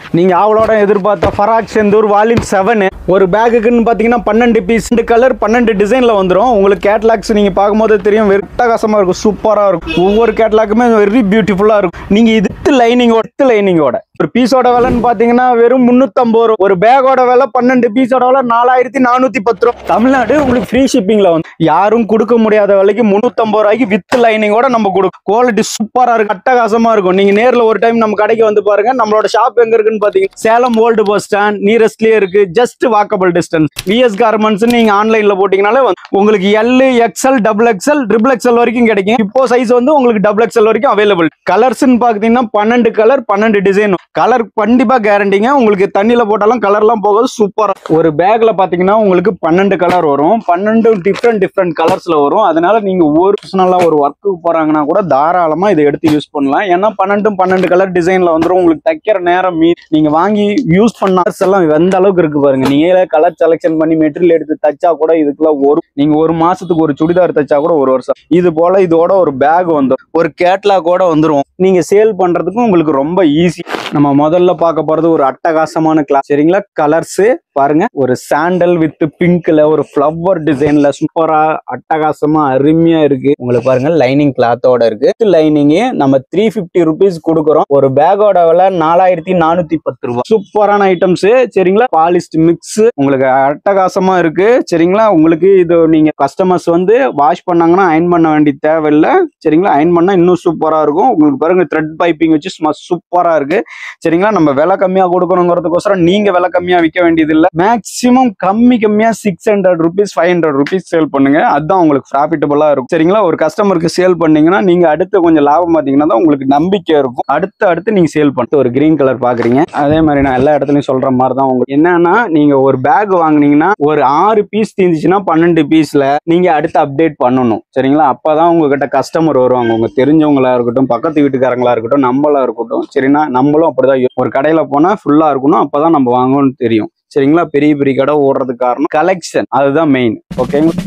நீங்க ஆவலோட எதிர்பார்த்த ஃபராக் செந்தூர் வால்யூம் செவன் ஒரு பேக்குக்குன்னு பார்த்தீங்கன்னா பன்னெண்டு பீஸ் ரெண்டு கலர் பன்னெண்டு டிசைன்ல வந்துடும் உங்களுக்கு கேட்லாக்ஸ் நீங்க பார்க்கும்போது தெரியும் வெட்டகாசமா இருக்கும் சூப்பரா இருக்கும் ஒவ்வொரு கேட்லாக்குமே வெரி பியூட்டிஃபுல்லா இருக்கும் நீங்க இது லைனிங்கோட லைனிங்கோட ஒரு பீஸோட விலைன்னு பார்த்தீங்கன்னா வெறும் முந்நூற்றம்பது ரூபா ஒரு பேக்கோட விலை பன்னெண்டு பீஸோட விலை நாலாயிரத்தி நானூற்றி பத்து ரூபா தமிழ்நாடு உங்களுக்கு ஃப்ரீ ஷிப்பிங்ல வந்து யாரும் கொடுக்க முடியாத விலைக்கு முந்நூற்றம்பது ரூபாய்க்கு வித் லைனிங்கோட நம்ம கொடுக்கும் குவாலிட்டி சூப்பரா இருக்கும் அட்டகாசமா இருக்கும் நீங்க நேர்ல ஒரு டைம் நம்ம கடைக்கு வந்து பாருங்க நம்மளோட ஷாப் எங்க இருக்குன்னு பாத்தீங்கன்னா சேலம் ஓல்டு பஸ் ஸ்டாண்ட் நியரஸ்ட்லயே இருக்கு just walkable distance VS garments நீங்க ஆன்லைன்ல போட்டீங்கனாலே வந்து உங்களுக்கு L XL double XL triple XL வரைக்கும் கிடைக்கும் இப்போ சைஸ் வந்து உங்களுக்கு டபுள் எக்ஸ்எல் வரைக்கும் அவைலபிள் கலர்ஸ்னு பாத்தீங்கன்னா பன்னெண்டு கலர் பன்னெண்டு டிசைன் கலர் கண்டிப்பா கேரண்டிங்க உங்களுக்கு தண்ணியில போட்டாலும் கலர்லாம் போகாது சூப்பரா ஒரு பேக்ல பாத்தீங்கன்னா உங்களுக்கு பன்னெண்டு கலர் வரும் பன்னெண்டு டிஃப்ரெண்ட் டிஃப்ரெண்ட் கலர்ஸ்ல வரும் அதனால நீங்க ஒரு பர்சனலா ஒரு ஒர்க்கு போறாங்கன்னா கூட தாராளமா இதை எடுத்து யூஸ் பண்ணலாம் ஏன்னா பன்னெண்டும் பன்னெண்டு கலர் டிசைன்ல வந்துரும் உங்களுக்கு தைக்கிற நேரம் மீ நீங்க வாங்கி யூஸ் பண்ண colours எல்லாம் எந்த அளவுக்கு இருக்கு பாருங்க நீங்க கலர் செலெக்ஷன் பண்ணி மெட்டீரியல் எடுத்து தச்சா கூட இதுக்குள்ள ஒரு நீங்க ஒரு மாசத்துக்கு ஒரு சுடிதார் தச்சா கூட ஒரு வருஷம் இது போல இதோட ஒரு பேக் வந்துடும் ஒரு கேட்லாக் கூட வந்துரும் நீங்க சேல் பண்றதுக்கும் உங்களுக்கு ரொம்ப ஈஸி நம்ம முதல்ல பார்க்க போறது ஒரு அட்டகாசமான கிளாஸ் சரிங்களா கலர்ஸ் பாருங்க ஒரு சாண்டல் வித் பிங்க்ல ஒரு ஃப்ளவர் டிசைன்ல சூப்பரா அட்டகாசமா அருமையா இருக்கு உங்களுக்கு பாருங்க லைனிங் கிளாத்தோட இருக்கு லைனிங் நம்ம த்ரீ பிப்டி ருபீஸ் கொடுக்குறோம் ஒரு பேக்கோட விலை நாலாயிரத்தி நானூத்தி பத்து ரூபாய் சூப்பரான ஐட்டம்ஸ் சரிங்களா பாலிஸ்ட் மிக்ஸ் உங்களுக்கு அட்டகாசமா இருக்கு சரிங்களா உங்களுக்கு இது நீங்க கஸ்டமர்ஸ் வந்து வாஷ் பண்ணாங்கன்னா அயன் பண்ண வேண்டிய தேவையில்லை சரிங்களா அயன் பண்ணா இன்னும் சூப்பரா இருக்கும் உங்களுக்கு பாருங்க த்ரெட் பைப்பிங் வச்சு சும்மா சூப்பரா இருக்கு சரிங்களா நம்ம விலை கம்மியா கொடுக்கணுங்கிறதுக்கோசரம் நீங்க விலை கம்மியா விற்க வேண்டியது இல்ல மேக்ஸிமம் கம்மி கம்மியா six hundred rupees five hundred rupees sale பண்ணுங்க அதுதான் உங்களுக்கு ப்ராஃபிட்டபுளா இருக்கும் சரிங்களா ஒரு கஸ்டமருக்கு சேல் பண்ணீங்கன்னா நீங்க அடுத்து கொஞ்சம் லாபம் பார்த்தீங்கன்னா தான் உங்களுக்கு நம்பிக்கை இருக்கும் அடுத்து அடுத்து நீங்க சேல் பண்ணிட்டு ஒரு கிரீன் கலர் பாக்குறீங்க அதே மாதிரி நான் எல்லா இடத்துலயும் சொல்ற மாதிரி தான் உங்களுக்கு என்னன்னா நீங்க ஒரு பேக் வாங்குனீங்கன்னா ஒரு ஆறு பீஸ் தீந்துச்சுன்னா பன்னெண்டு பீஸ்ல நீங்க அடுத்து அப்டேட் பண்ணணும் சரிங்களா அப்பதான் உங்ககிட்ட கஸ்டமர் வருவாங்க உங்க தெரிஞ்சவங்களா இருக்கட்டும் பக்கத்து வீட்டுக்காரங்களா இருக்கட்டும் நம்மளா இருக்கட்டும் சரினா நம்மளும் அப்படிதான் யோ- ஒரு கடையில போனா ஃபுல்லா இருக்கணும் அப்பதான் நம்ம வாங்கணும்னு தெரியும் சரிங்களா பெரிய பெரிய கடை ஓடுறதுக்கு காரணம் கலெக்ஷன் அதுதான் மெயின் ஓகேங்களா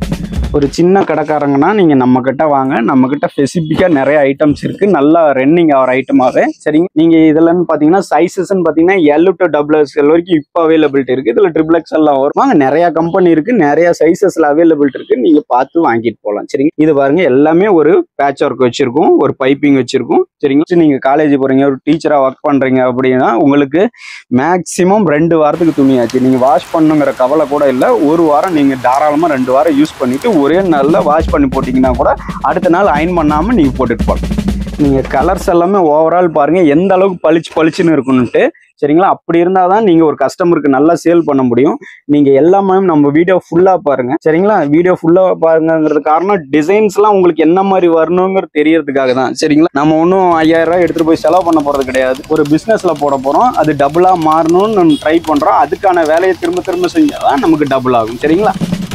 ஒரு சின்ன கடைக்காரங்கன்னா நீங்க நம்ம கிட்ட வாங்க நம்ம கிட்ட ஸ்பெசிஃபிக்கா நிறைய ஐட்டம்ஸ் இருக்கு நல்லா ரன்னிங் ஆகிற ஐட்டமாவே சரிங்க நீங்க இதுலன்னு பாத்தீங்கன்னா சைசஸ்ன்னு பாத்தீங்கன்னா எல் டு டபுள் எக்ஸ்எல் வரைக்கும் இப்போ அவைலபிலிட்டி இருக்கு இதுல ட்ரிபிள் எக்ஸ்எல்லாம் வரும் வாங்க நிறைய கம்பெனி இருக்கு நிறைய சைசஸ்ல அவைலபிலிட்டி இருக்கு நீங்க பார்த்து வாங்கிட்டு போகலாம் சரிங்க இது பாருங்க எல்லாமே ஒரு பேட்ச் ஒர்க் வச்சிருக்கோம் ஒரு பைப்பிங் வச்சிருக்கோம் சரிங்க நீங்க காலேஜ் போறீங்க ஒரு டீச்சரா ஒர்க் பண்றீங்க அப்படின்னா உங்களுக்கு மேக்ஸிமம் ரெண்டு வாரத்துக்கு துணியாச்சு நீங்க வாஷ் பண்ணுங்கிற கவலை கூட இல்லை ஒரு வாரம் நீங்க தாராளமா ரெண்டு வாரம் யூஸ் பண்ணிட்டு ஒரே நாள்ல வாஷ் பண்ணி போட்டீங்கன்னா கூட அடுத்த நாள் அயன் பண்ணாம நீங்க போட்டுட்டு போகலாம் நீங்க கலர்ஸ் எல்லாமே ஓவரால் பாருங்க எந்த அளவுக்கு பளிச்சு பளிச்சுன்னு இருக்கணும்ட்டு சரிங்களா அப்படி இருந்தால் தான் நீங்கள் ஒரு கஸ்டமருக்கு நல்லா சேல் பண்ண முடியும் நீங்கள் எல்லாமே நம்ம வீடியோ ஃபுல்லாக பாருங்க சரிங்களா வீடியோ ஃபுல்லாக பாருங்கிறது காரணம் டிசைன்ஸ்லாம் உங்களுக்கு என்ன மாதிரி வரணுங்கிறது தெரியறதுக்காக தான் சரிங்களா நம்ம ஒன்றும் ஐயாயிரம் ரூபாய் எடுத்துகிட்டு போய் செலவு பண்ண போகிறது கிடையாது ஒரு பிஸ்னஸில் போட போகிறோம் அது டபுளாக மாறணும்னு நம்ம ட்ரை பண்ணுறோம் அதுக்கான வேலையை திரும்ப திரும்ப செஞ்சால் தான் நமக்கு டபுள் ஆகும் சரிங்களா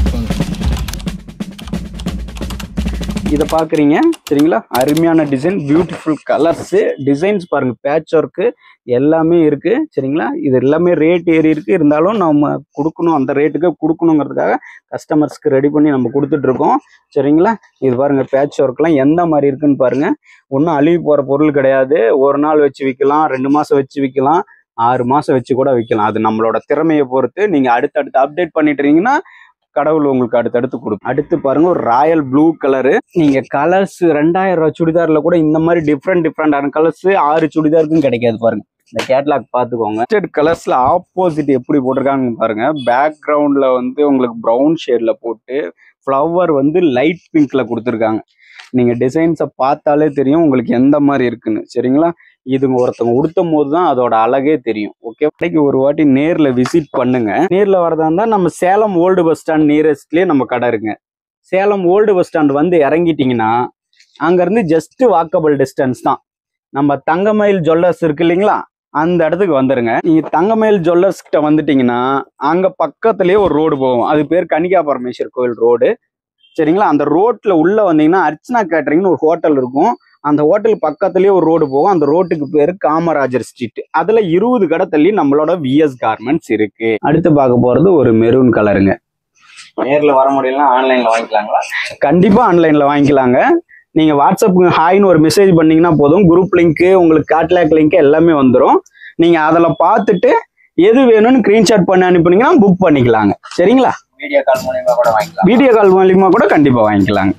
இதை பார்க்குறீங்க சரிங்களா அருமையான டிசைன் பியூட்டிஃபுல் கலர்ஸு டிசைன்ஸ் பாருங்கள் பேட்ச் ஒர்க்கு எல்லாமே இருக்குது சரிங்களா இது எல்லாமே ரேட் ஏறி இருக்கு இருந்தாலும் நம்ம கொடுக்கணும் அந்த ரேட்டுக்கு கொடுக்கணுங்கிறதுக்காக கஸ்டமர்ஸ்க்கு ரெடி பண்ணி நம்ம கொடுத்துட்ருக்கோம் சரிங்களா இது பாருங்கள் பேட்ச் ஒர்க்லாம் எந்த மாதிரி இருக்குன்னு பாருங்கள் ஒன்றும் அழுகி போகிற பொருள் கிடையாது ஒரு நாள் வச்சு விற்கலாம் ரெண்டு மாதம் வச்சு விற்கலாம் ஆறு மாதம் வச்சு கூட விற்கலாம் அது நம்மளோட திறமையை பொறுத்து நீங்கள் அடுத்தடுத்து அப்டேட் பண்ணிட்டுறீங்கன்னா கடவுள் உங்களுக்கு அடுத்தடுத்து கொடுக்கும் அடுத்து பாருங்க ஒரு ராயல் ப்ளூ கலரு நீங்க கலர்ஸ் ரெண்டாயிரம் ரூபாய் சுடிதார்ல கூட இந்த மாதிரி டிஃப்ரெண்ட் டிஃப்ரெண்டான கலர்ஸ் ஆறு சுடிதாருக்கும் கிடைக்காது பாருங்க இந்த கேட்லாக் பார்த்துக்கோங்க கலர்ஸ்ல ஆப்போசிட் எப்படி போட்டிருக்காங்க பாருங்க பேக்ரவுண்ட்ல வந்து உங்களுக்கு ப்ரௌன் ஷேட்ல போட்டு ஃப்ளவர் வந்து லைட் பிங்க்ல கொடுத்துருக்காங்க நீங்க டிசைன்ஸை பார்த்தாலே தெரியும் உங்களுக்கு எந்த மாதிரி இருக்குன்னு சரிங்களா இது ஒருத்தவங்க உடுத்தும் போது தான் அதோட அழகே தெரியும் ஓகே கடைக்கு ஒரு வாட்டி நேர்ல விசிட் பண்ணுங்க நேர்ல வரதா இருந்தா நம்ம சேலம் ஓல்டு பஸ் ஸ்டாண்ட் நியரஸ்ட்லயே நம்ம கடை இருக்குங்க சேலம் ஓல்டு பஸ் ஸ்டாண்ட் வந்து இறங்கிட்டீங்கன்னா அங்க இருந்து ஜஸ்ட் வாக்கபிள் டிஸ்டன்ஸ் தான் நம்ம தங்கமயில் ஜுவல்லர்ஸ் இருக்கு இல்லைங்களா அந்த இடத்துக்கு வந்துருங்க நீங்க தங்கமயில் ஜுவல்லர்ஸ் கிட்ட வந்துட்டீங்கன்னா அங்க பக்கத்துலயே ஒரு ரோடு போகும் அது பேர் கனிகா பரமேஸ்வர் கோயில் ரோடு சரிங்களா அந்த ரோட்ல உள்ள வந்தீங்கன்னா அர்ச்சனா கேட்டரிங்னு ஒரு ஹோட்டல் இருக்கும் அந்த ஹோட்டல் பக்கத்துலயே ஒரு ரோடு போகும் அந்த ரோட்டுக்கு பேரு காமராஜர் ஸ்ட்ரீட் அதுல இருபது கடை தள்ளி நம்மளோட விஎஸ் கார்மெண்ட்ஸ் இருக்கு அடுத்து பார்க்க போறது ஒரு மெரூன் கலருங்க நேர்ல வர முடியலன்னா ஆன்லைன்ல வாங்கிக்கலாங்களா கண்டிப்பா ஆன்லைன்ல வாங்கிக்கலாங்க நீங்க வாட்ஸ்அப் ஹாய்னு ஒரு மெசேஜ் பண்ணீங்கன்னா போதும் குரூப் லிங்க் உங்களுக்கு காட்லாக் லிங்க் எல்லாமே வந்துடும் நீங்கள் அதில் பார்த்துட்டு எது வேணும்னு ஸ்க்ரீன்ஷாட் பண்ணி அனுப்புனீங்கன்னா புக் பண்ணிக்கலாங்க சரிங்களா வீடியோ கால் மூலியமா கூட வாங்கிக்கலாம் வீடியோ கால் மூலியமாக கூட கண்டிப்பாக வாங்கிக்கலாங்க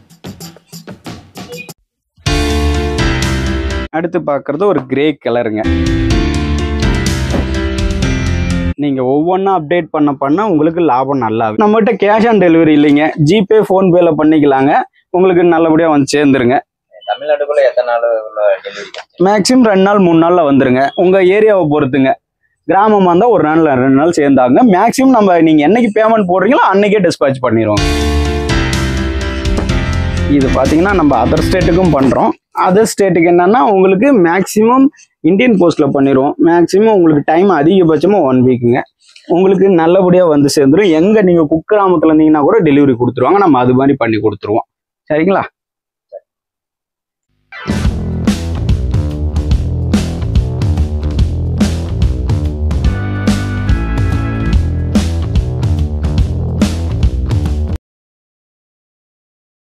அடுத்து பார்க்குறது ஒரு கிரே கலருங்க நீங்கள் ஒவ்வொன்றா அப்டேட் பண்ண பண்ண உங்களுக்கு லாபம் நல்லா இருக்கும். நம்மகிட்ட கேஷ் ஆன் டெலிவரி இல்லைங்க ஜிபே ஃபோன்பேல பண்ணிக்கலாங்க உங்களுக்கு நல்லபடியாக வந்து சேர்ந்துருங்க தமிழ்நாட்டுக்குள்ள எத்தனை நாள் உள்ள டெலிவரி மேக்ஸிமம் ரெண்டு நாள் மூணு நாளில் வந்துருங்க உங்கள் ஏரியாவை பொறுத்துங்க கிராமமாக இருந்தால் ஒரு நாள் ரெண்டு நாள் சேர்ந்தாங்க மேக்ஸிமம் நம்ம நீங்கள் என்னைக்கு பேமெண்ட் போடுறீங்களோ அன்னைக்கே டிஸ்பேச் பண்ணிடுவோம் இது பார்த்தீங்கன்னா நம்ம அதர் ஸ்டேட்டுக்கும் பண்ணுறோம் அதர் ஸ்டேட்டுக்கு என்னன்னா உங்களுக்கு மேக்ஸிமம் இந்தியன் போஸ்ட்டில் பண்ணிடுவோம் மேக்ஸிமம் உங்களுக்கு டைம் அதிகபட்சமாக ஒன் வீக்குங்க உங்களுக்கு நல்லபடியாக வந்து சேர்ந்துரும் எங்கே நீங்கள் குக்கிராமத்தில் இருந்தீங்கன்னா கூட டெலிவரி கொடுத்துருவாங்க நம்ம அது மாதிரி பண்ணி கொடுத்துருவோம் சரிங்களா